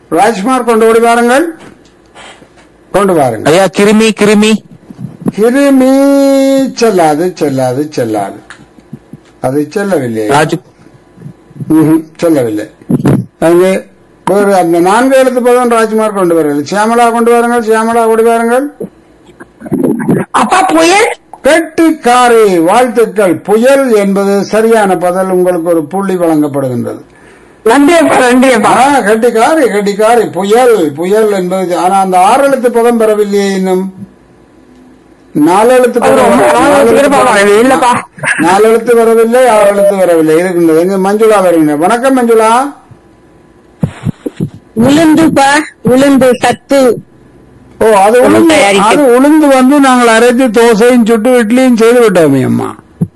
ராஜ்குமார் கொண்டு ஓடி வாருங்கள் கொண்டு வாருங்கள் ஐயா கிருமி கிருமி கிருமி செல்லாது செல்லாது செல்லாது அது செல்லவில்லை ராஜு ம்ஹும், செல்லவில்லை அங்கே வேறு அந்த நான்கு எழுத்து பதம் ராஜ்குமார் கொண்டு வரவில்லை சியாமலா கொண்டு வாருங்கள் சியாமலா ஓடி வாருங்கள் அப்பா புயல் கெட்டிக்காரி வாழ்த்துக்கள் புயல் என்பது சரியான பதில் உங்களுக்கு ஒரு புள்ளி வழங்கப்படுகின்றது நன்றி அப்பா நன்றி அப்பா ஆ, கெட்டிக்காரி கெட்டிக்காரி புயல் புயல் என்பது ஆனா அந்த ஆறு எழுத்து பதம் பெறவில்லையே இன்னும் நாலு எழுத்து அது பதம் ரொம்ப நாளா நாலு எழுத்து திரும்ப பதம். வரவில்லை. இல்லப்பா. நாலு எழுத்து வரவில்லை ஆறு எழுத்து வரவில்லை இருக்கின்றது எங்க மஞ்சுளா வருகின்ற வணக்கம் மஞ்சுளா உளுந்துப்பா உளுந்து சத்து ஓ அது உளுந்து தயாரிக்க- அது உளுந்து வந்து நாங்கள் அரைத்து தோசையும் சுட்டு இட்லியும் செய்து விட்டோமே அம்மா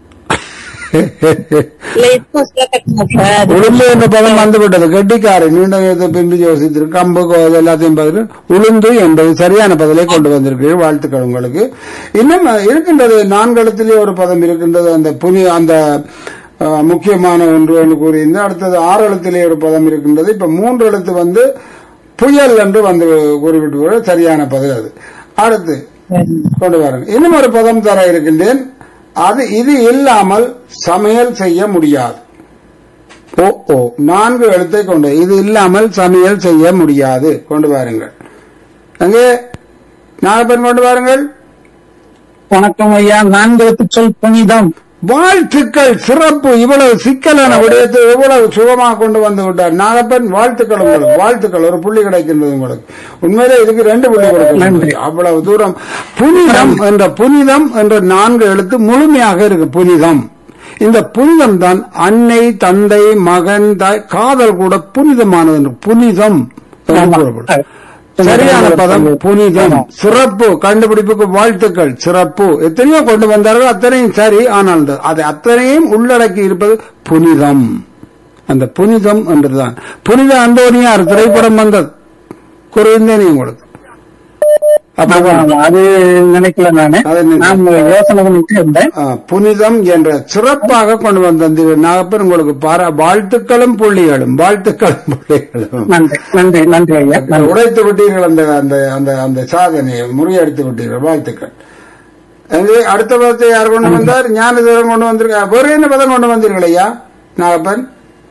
இல்ல இப்போ சில கட்டுங்க சார் உளுந்து என்ற பதம் வந்து விட்டது கெட்டிக்காரி நீண்ட நேரத்தை பின்பு யோசித்திருக்கு கம்பு கோது எல்லாத்தையும் பார்த்துட்டு உளுந்து என்பது சரியான பதிலை கொண்டு வந்திருக்கு வாழ்த்துக்கள் உங்களுக்கு இன்னும் இருக்கின்றது நான்கெழுத்திலே ஒரு பதம் இருக்கின்றது அந்த புனி அந்த அஹ், முக்கியமான ஒன்று என்று கூறியிருந்தேன் அடுத்தது ஆறு எழுத்திலே ஒரு பதம் இருக்கின்றது இப்ப மூன்று எழுத்து வந்து புயல் என்று வந்து கூறிவிட்டு வர சரியான பதில் அது அடுத்து கொண்டு வரேன் இன்னும் ஒரு பதம் தர இருக்கின்றேன் அது இது இல்லாமல் சமையல் செய்ய முடியாது ஓ ஓ நான்கு எழுத்தை கொண்டு இது இல்லாமல் சமையல் செய்ய முடியாது கொண்டு வாருங்கள் அங்கே நாகப்பன் கொண்டு வாருங்கள் வணக்கம் ஐயா நான்கு சொல் புனிதம் வாழ்த்துக்கள் சிறப்பு இவ்வளவு சிக்கலான விடயத்தை எவ்வளவு சுகமாக கொண்டு வந்து விட்டார் நாகப்பன் வாழ்த்துக்கள் உங்களுக்கு வாழ்த்துக்கள் ஒரு புள்ளி கிடைக்கின்றது உங்களுக்கு உண்மையிலே இதுக்கு ரெண்டு புள்ளி கொடுக்க அவ்வளவு தூரம் புனிதம் என்ற புனிதம் என்ற நான்கு எழுத்து முழுமையாக இருக்கு புனிதம் இந்த புனிதம் தான் அன்னை தந்தை மகன் தாய் காதல் கூட புனிதமானது என்று புனிதம் என்று கூறப்படும். சரியான பதம் புனிதம் சிறப்பு கண்டுபிடிப்புக்கு வாழ்த்துக்கள் சிறப்பு எத்தனையோ கொண்டு வந்தார்கள் அத்தனையும் சரி ஆனால் அந்த- அது அத்தனையும் உள்ளடக்கி இருப்பது புனிதம் அந்த புனிதம் என்றுதான் புனித அந்தோனியார் திரைப்படம் வந்தது குறைந்தேன் உங்களுக்கு அப்ப அது நினைக்கல நானு அது என்ன? நான் யோசனை பண்ணிட்டு இருந்தேன் ஆ, புனிதம் என்ற சிறப்பாக கொண்டு வந்த நாகப்பன் உங்களுக்கு பாரா வாழ்த்துக்களும் புள்ளிகளும் வாழ்த்துக்களும் புள்ளிகளும் நன்றி நன்றி நன்றி ஐயா நன்றி. உடைத்து விட்டீர்கள் அந்த அந்த அந்த அந்த சாதனையை முறியடித்து விட்டீர்கள் வாழ்த்துக்கள் அங்கே அடுத்த பதத்தை யார் கொண்டு வந்தார் ஞானதேவன் கொண்டு வந்திருக்கா வேறு என்ன பதம் கொண்டு வந்தீர்கள் ஐயா நாகப்பன்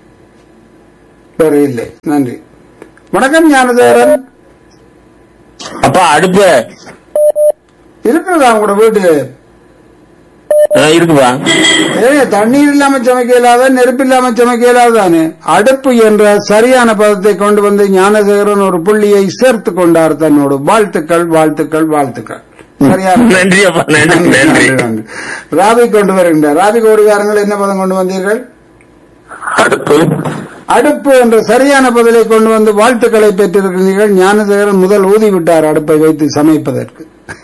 வேறு இல்லை நன்றி வணக்கம் ஞானதேவன் அப்பா அடுப்பு இருக்கிறதா உங்களோட வீட்டு அஹ் இருக்குப்பா ஏ தண்ணீர் இல்லாம சமைக்க இயலாத நெருப்பு இல்லாம சமைக்க இயலாதானே அடுப்பு என்ற சரியான பதத்தை கொண்டு வந்து ஞானதேவரன் ஒரு புள்ளியை சேர்த்து கொண்டார் தன்னோடு வாழ்த்துக்கள் வாழ்த்துக்கள் வாழ்த்துக்கள் சரியான நன்றி அப்பா நன்றி நன்றி நன்றி. ராபி கொண்டு வருகின்றார் ராபி கோடிகாரங்கள் என்ன பதம் கொண்டு வந்தீர்கள் அடுப்பு அடுப்பு என்ற சரியான பதிலை கொண்டு வந்து வாழ்த்துக்களை பெற்றிருக்கிறீர்கள் ஞானதேவரன் முதல் ஊதி விட்டார் அடுப்பை வைத்து சமைப்பதற்கு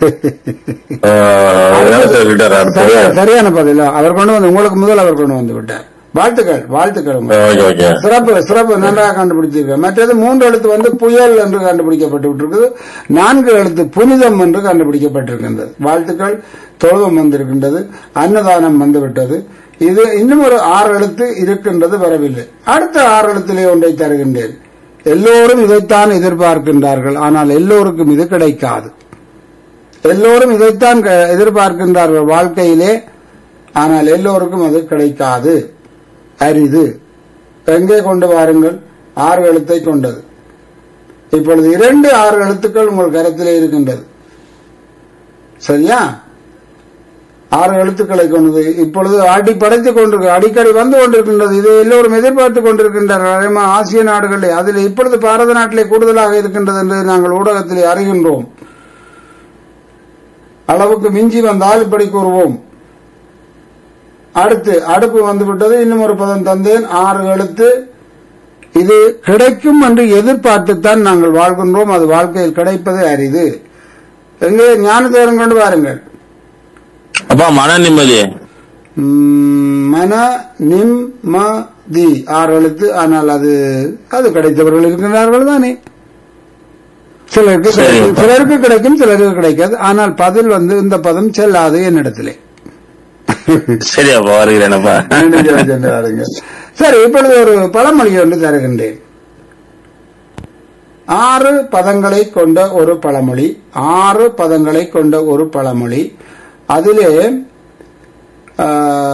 அஹ், என்ன சொல்லிட்டாரு அடுப்பு சரியா- சரியான பதில் அவர் கொண்டு வந்து உங்களுக்கு முதல் அவர் கொண்டு வந்து விட்டார் வாழ்த்துக்கள் வாழ்த்துக்கள் உங்களுக்கு. ஓகே ஓகே சிறப்பு சிறப்பு நன்றாக கண்டுபிடிச்சிருக்க மற்றது மூன்று எழுத்து வந்து புயல் என்று கண்டுபிடிக்கப்பட்டு விட்டிருக்குது நான்கு எழுத்து புனிதம் என்று கண்டுபிடிக்கப்பட்டிருக்கின்றது வாழ்த்துக்கள் தொழுவம் வந்திருக்கின்றது அன்னதானம் வந்துவிட்டது இது இன்னும் ஒரு ஆறு எழுத்து இருக்கின்றது வரவில்லை அடுத்த ஆறு எழுத்திலே ஒன்றை தருகின்றேன் எல்லோரும் இதைத்தான் எதிர்பார்க்கின்றார்கள் ஆனால் எல்லோருக்கும் இது கிடைக்காது எல்லோரும் இதைத்தான் க- எதிர்பார்க்கின்றார்கள் வாழ்க்கையிலே ஆனால் எல்லோருக்கும் அது கிடைக்காது அரிது எங்கே கொண்டு வாருங்கள் ஆறு எழுத்தை கொண்டது இப்பொழுது இரண்டு ஆறு எழுத்துக்கள் உங்கள் கரத்திலே இருக்கின்றது சரியா ஆறு எழுத்துக்களை கொண்டது இப்பொழுது அடி படைத்துக் கொண்டிருக்கு அடிக்கடி வந்து கொண்டிருக்கின்றது இதை எல்லோரும் எதிர்பார்த்துக் கொண்டிருக்கின்றார்கள் அதே மாதிரி ஆசிய நாடுகளிலே அதில் இப்பொழுது பாரத நாட்டிலே கூடுதலாக இருக்கின்றது என்று நாங்கள் ஊடகத்திலே அறிகின்றோம் அளவுக்கு மிஞ்சி வந்தால் இப்படி கூறுவோம் அடுத்து அடுப்பு வந்து விட்டது இன்னும் ஒரு பதம் தந்தேன் ஆறு எழுத்து இது கிடைக்கும் என்று எதிர்பார்த்துத்தான் நாங்கள் வாழ்கின்றோம் அது வாழ்க்கையில் கிடைப்பது அரிது எங்கே ஞானதேவரம் கொண்டு வாருங்கள் அப்பா மன நிம்மதி உம், மன நிம்மதி ஆறு எழுத்து ஆனால் அது அது கிடைத்தவர்கள் இருக்கின்றார்கள் தானே சிலருக்கு சரி. கிடைக்கும் சிலருக்கு கிடைக்கும் சிலருக்கு கிடைக்காது ஆனால் பதில் வந்து இந்த பதம் செல்லாது என்னிடத்திலே சரி அப்பா வருகிறேனப்பா நன்றி, சென்று வாருங்கள். சரி இப்பொழுது ஒரு பழமொழி ஒன்று தருகின்றேன் ஆறு பதங்களை கொண்ட ஒரு பழமொழி ஆறு பதங்களை கொண்ட ஒரு பழமொழி அதிலே ஆ,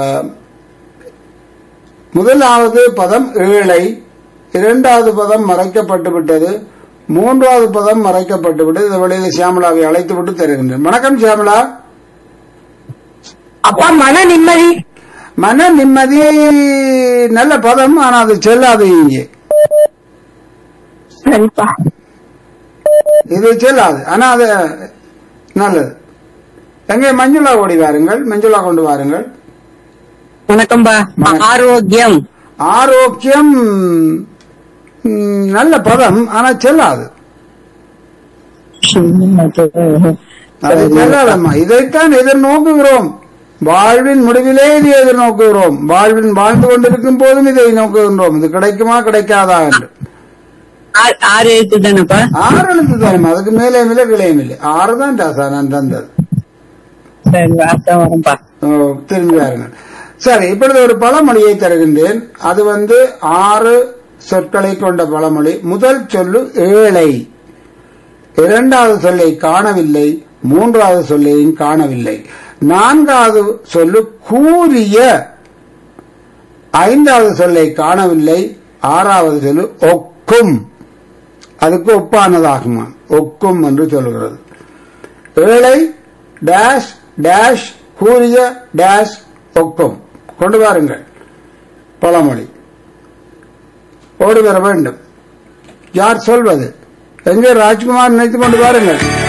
முதலாவது பதம் ஏழை இரண்டாவது பதம் மறைக்கப்பட்டு விட்டது மூன்றாவது பதம் மறைக்கப்பட்டு விட்டது இந்த வழியில் சியாமலாவை அழைத்து விட்டு தருகின்றேன் வணக்கம் சியாமலா அப்பா மன நிம்மதி மன நிம்மதி நல்ல பதம் ஆனா அது செல்லாது இங்கே சரிப்பா இது செல்லாது ஆனா அது நல்லது எங்கே மஞ்சுளா ஓடி வாருங்கள் மஞ்சுளா கொண்டு வாருங்கள் வணக்கம்பா வணக்கம். ஆரோக்கியம் ஆரோக்கியம் ம், நல்ல பதம் ஆனா செல்லாது அது செல்லாதம்மா இதைத்தான் எதிர்நோக்குகிறோம் வாழ்வின் முடிவிலே இது எதிர்நோக்குகிறோம் வாழ்வின் வாழ்ந்து கொண்டிருக்கும் போதும் இதை நோக்குகின்றோம் இது கிடைக்குமா கிடைக்காதா என்று ஆ- ஆறு எழுத்து தானப்பா ஆறு எழுத்து தானே அதுக்கு மேலே மேலே கிளையும் இல்லை ஆறு தான் டாசா நான் தந்தது சரி வார்த்தை வரும்பா ஓ, திரும்பி வாருங்கள் சரி இப்பொழுது ஒரு பழமொழியை தருகின்றேன் அது வந்து ஆறு சொற்களை கொண்ட பழமொழி முதல் சொல்லு ஏழை இரண்டாவது சொல்லை காணவில்லை மூன்றாவது சொல்லையும் காணவில்லை நான்காவது சொல்லு கூறிய ஐந்தாவது சொல்லை காணவில்லை ஆறாவது சொல்லு ஒக்கும் அதுக்கு ஒப்பானதாகுமா ஒக்கும் என்று சொல்கிறது ஏழை டேஷ் டேஷ் கூறிய டேஷ் ஒக்கும் கொண்டு வாருங்கள் பழமொழி ஓடி வர வேண்டும் யார் சொல்வது எங்கே ராஜ்குமார் நினைத்துக் கொண்டு வாருங்கள்